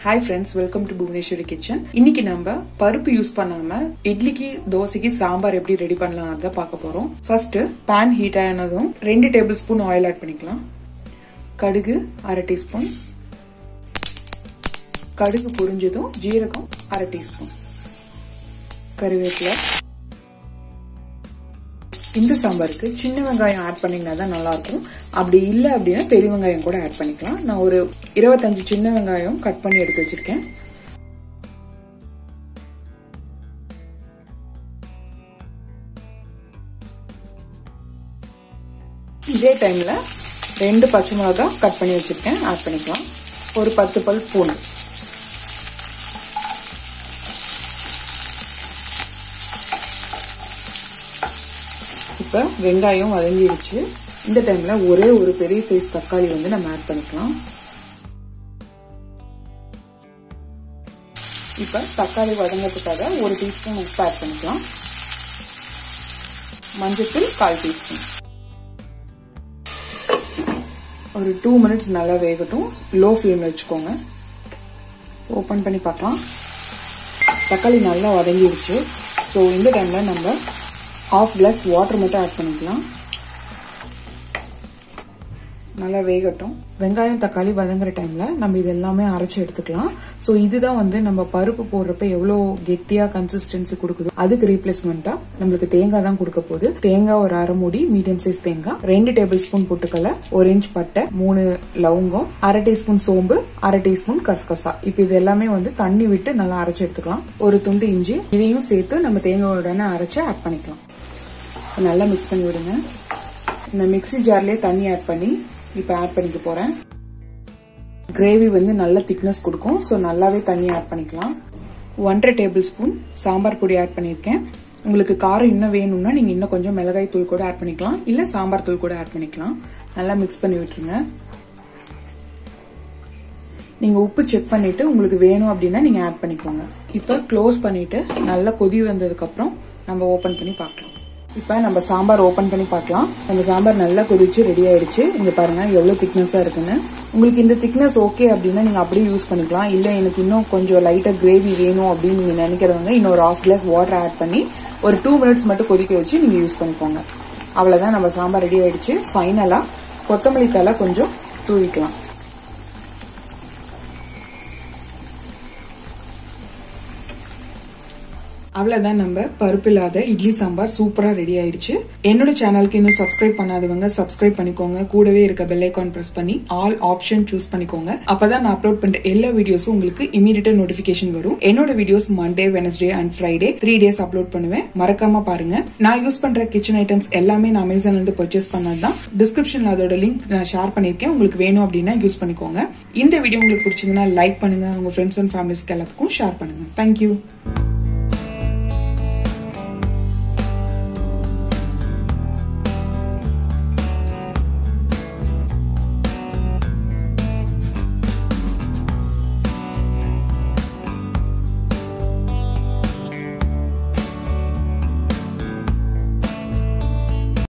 hi friends welcome to Bhuvaneswari kitchen இன்னைக்கு நம்ம பருப்பு யூஸ் பண்ணாம இட்லிக்கு தோசைக்கு சாம்பார் எப்படி ரெடி பண்ணலாம் அதை பார்க்க போறோம் ஃபர்ஸ்ட் பேன் ஹீட் ஆனதும் ரெண்டு டேபிள் ஸ்பூன் ஆயில் ஆட் பண்ணிக்கலாம் கடுகு அரை டீஸ்பூன் கடுகு பொரிஞ்சதும் ஜீரகம் அரை டீஸ்பூன் கருவேப்பிலை இந்த சாம்பாருக்கு சின்ன வெங்காயம் ஆட் பண்ணீங்கன்னா தான் நல்லா இருக்கும் அப்படி இல்லை அப்படின்னா பெரிய வெங்காயம் கூட ஆட் பண்ணிக்கலாம் நான் ஒரு இருபத்தஞ்சு சின்ன வெங்காயம் கட் பண்ணி எடுத்து வச்சிருக்கேன் இதே டைம்ல ரெண்டு பச்சை மிளகாய் கட் பண்ணி வச்சிருக்கேன் ஆட் பண்ணிக்கலாம் ஒரு பத்து பல் பூண்டு இப்போ வெங்காயம் வதங்கிடுச்சு இந்த டைம்ல ஒரே ஒரு பெரிய சைஸ் தக்காளி வந்து நம்ம ஆட் பண்ணிக்கலாம் இப்போ தக்காளி வதங்கிறதுக்காக ஒரு டீஸ்பூன் உப்பு ஆட் பண்ணிக்கலாம் மஞ்சத்தூள் கால் டீஸ்பூன் ஒரு டூ மினிட்ஸ் நல்லா வேகட்டும் லோ ஃப்ளேம்ல வச்சுக்கோங்க ஓப்பன் பண்ணி பார்க்கலாம் தக்காளி நல்லா வதங்கிடுச்சு ஸோ இந்த டைம்ல நம்ம ஆஃப் கிளாஸ் வாட்டர் மட்டும் ஆட் பண்ணிக்கலாம் நல்லா வேகட்டும் வெங்காயம் தக்காளி வதங்குற டைம்ல நம்ம இது எல்லாமே அரைச்சு எடுத்துக்கலாம் ஸோ இதுதான் வந்து நம்ம பருப்பு போடுறப்ப எவ்வளோ கெட்டியா கன்சிஸ்டன்சி கொடுக்குது அதுக்கு ரீப்ளேஸ்மெண்டா நம்மளுக்கு தேங்காய் தான் கொடுக்க போகுது தேங்காய் ஒரு அரை மூடி மீடியம் சைஸ் தேங்காய் ரெண்டு டேபிள் ஸ்பூன் பொட்டுக்கலை ஒரு இன்ச் பட்டை மூணு லவங்கம் அரை டீஸ்பூன் சோம்பு அரை டீஸ்பூன் கசகசா இப்போ இது எல்லாமே வந்து தண்ணி விட்டு நல்லா அரைச்சு எடுத்துக்கலாம் ஒரு துண்டு இஞ்சி இதையும் சேர்த்து நம்ம தேங்காயுடனே அரைச்சு ஆட் பண்ணிக்கலாம் நல்லா மிக்ஸ் பண்ணி விடுங்க இந்த மிக்சி ஜார்லயே தண்ணி ஆட் பண்ணி இப்போ ஆட் பண்ணிக்க போறேன் கிரேவி வந்து நல்ல திக்னஸ் கொடுக்கும் ஸோ நல்லாவே தண்ணி ஆட் பண்ணிக்கலாம் ஒன்றரை டேபிள் ஸ்பூன் சாம்பார் பொடி ஆட் பண்ணியிருக்கேன் உங்களுக்கு காரம் இன்னும் வேணும்னா நீங்க இன்னும் கொஞ்சம் மிளகாய் தூள் கூட ஆட் பண்ணிக்கலாம் இல்ல சாம்பார் தூள் கூட ஆட் பண்ணிக்கலாம் நல்லா மிக்ஸ் பண்ணி விட்டுருங்க நீங்க உப்பு செக் பண்ணிட்டு உங்களுக்கு வேணும் அப்படின்னா நீங்க ஆட் பண்ணிக்கோங்க இப்போ க்ளோஸ் பண்ணிட்டு நல்லா கொதி வந்ததுக்கு அப்புறம் நம்ம ஓபன் பண்ணி பார்க்கலாம் இப்போ நம்ம சாம்பார் ஓபன் பண்ணி பார்க்கலாம் நம்ம சாம்பார் நல்லா கொதிச்சு ரெடி ஆயிடுச்சு இங்க பாருங்க எவ்வளவு திக்னஸா இருக்குன்னு உங்களுக்கு இந்த திக்னஸ் ஓகே அப்படின்னா நீங்க அப்படியே யூஸ் பண்ணிக்கலாம் இல்ல எனக்கு இன்னும் கொஞ்சம் லைட்டா கிரேவி வேணும் அப்படின்னு நீங்க நினைக்கிறவங்க இன்னொரு ஆஃப் கிளாஸ் வாட்டர் ஆட் பண்ணி ஒரு டூ மினிட்ஸ் மட்டும் கொதிக்க வச்சு நீங்க யூஸ் பண்ணிக்கோங்க அவ்வளவுதான் நம்ம சாம்பார் ரெடி ஆயிடுச்சு ஃபைனலா கொத்தமல்லி தலை கொஞ்சம் தூவிக்கலாம் அவ்வளவுதான் நம்ம பருப்பு இல்லாத இட்லி சாம்பார் சூப்பரா ரெடி ஆயிடுச்சு என்னோட சேனலுக்கு இன்னும் சப்ஸ்கிரைப் பண்ணாதவங்க சப்ஸ்கிரைப் பண்ணிக்கோங்க கூடவே இருக்க பெல் ஐக்கான் பிரஸ் பண்ணி ஆல் ஆப்ஷன் சூஸ் பண்ணிக்கோங்க அப்பதான் நான் அப்லோட் பண்ற எல்லா வீடியோஸும் உங்களுக்கு இமீடியட்டா நோட்டிபிகேஷன் வரும் என்னோட videos Monday Wednesday and Friday three days upload பண்ணுவேன் மறக்காம பாருங்க நான் யூஸ் பண்ற கிச்சன் ஐட்டம்ஸ் எல்லாமே நான் அமேசான்ல இருந்து பர்ச்சேஸ் பண்ணதுதான் டிஸ்கிரிப்ஷன்ல அதோட லிங்க் நான் ஷேர் பண்ணிருக்கேன் உங்களுக்கு வேணும் அப்படின்னா யூஸ் பண்ணிக்கோங்க இந்த வீடியோ உங்களுக்கு பிடிச்சதுன்னா லைக் பண்ணுங்க உங்க ஃப்ரெண்ட்ஸ் அண்ட் ஃபேமிலிஸ்க்கு எல்லாத்துக்கும் ஷேர் பண்ணுங்க தேங்க்யூ